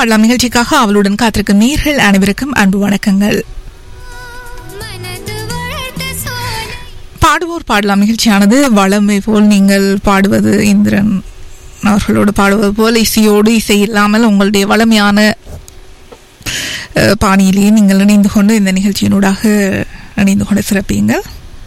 பாடலாம் நிகழ்ச்சிக்காக அவளுடன் காத்திருக்கும் நீர்கள் அனைவருக்கும் அன்பு வணக்கங்கள் மனது வாழ்த்த சோலை பாடுவோர் பாடலாம் நிகழ்ச்சியானது வளமை போல் நீங்கள் பாடுவது இந்திரன் அவர்களோடு பாடுவது போல் இசையோடு இசை இல்லாமல் உங்களுடைய வளமையான அஹ், பாணியிலேயே நீங்கள் இணைந்து கொண்டு இந்த நிகழ்ச்சியினூடாக இணைந்து கொண்டு சிறப்பியுங்கள்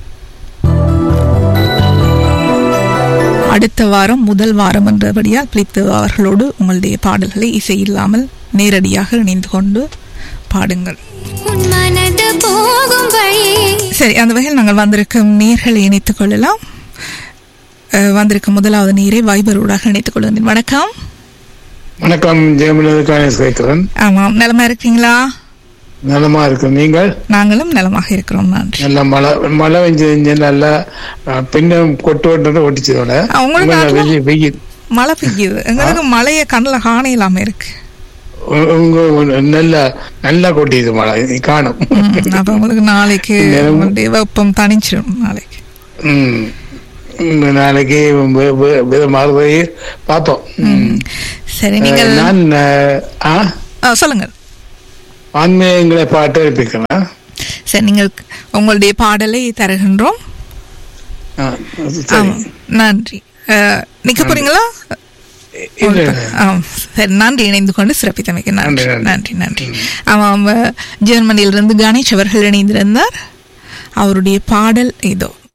அடுத்த வாரம் முதல் வாரம் என்றபடியால் பிளித்து அவர்களோடு உங்களுடைய பாடல்களை இசை இல்லாமல் நேரடியாக இணைந்து கொண்டு பாடுங்கள் உன் மனது போகும் வழி சரி அந்த வகையில் நாங்கள் வந்திருக்கும் நீர்களை இணைத்துக் கொள்ளலாம் அஹ், வந்திருக்கும் முதலாவது நீரை வைபரோடாக இணைத்துக் கொள்கிறேன் வணக்கம் வணக்கம் ஜெயமலது கணேஷ் கேட்கிறேன் ஆமாம் நலமா இருக்கீங்களா நலமா இருக்கு நீங்கள் நாங்களும் நலமாக இருக்கிறோம் நன்றி நல்ல மழை மழை பெஞ்சு நல்லா அஹ், பின்னம் கொட்டு கொட்டு ஒட்டிச்சதோட ஆ, உங்களுக்கு நாட்டுல? வெயில் வெயில் மழை பெய்யுது எங்களுக்கு மழையை கண்ணில் காண இல்லாம இருக்கு உ- உங்க உங்க நல்ல நல்லா கொட்டியது மழை நீ காணும் ம், அப்ப உங்களுக்கு நாளைக்கு நேரம். உங்களுடைய வெப்பம் தணிச்சிடும் நாளைக்கு ம். ம், நாளைக்கு வி- வி- வித மாறுவதை பார்ப்போம் ம். சரி நீங்கள் அஹ், நான் அஹ், ஆ ஆ, சொல்லுங்கள் ஆன்மீகங்களை பாட்டு எழுப்பிக்கிறேன் சரி நீங்கள் உங்களுடைய பாடலை தருகின்றோம் ஆ, சரி ஆமாம் நன்றி அஹ், நிக்க போறீங்களா இல்ல ஆம், சரி நன்றி இணைந்து கொண்டு சிறப்பித்தமைக்கு நன்றி நன்றி, நன்றி நன்றி ஆமாம் அஹ், ஜெர்மனியிலிருந்து கணேஷ் அவர்கள் இணைந்திருந்தார் அவருடைய பாடல் இதோ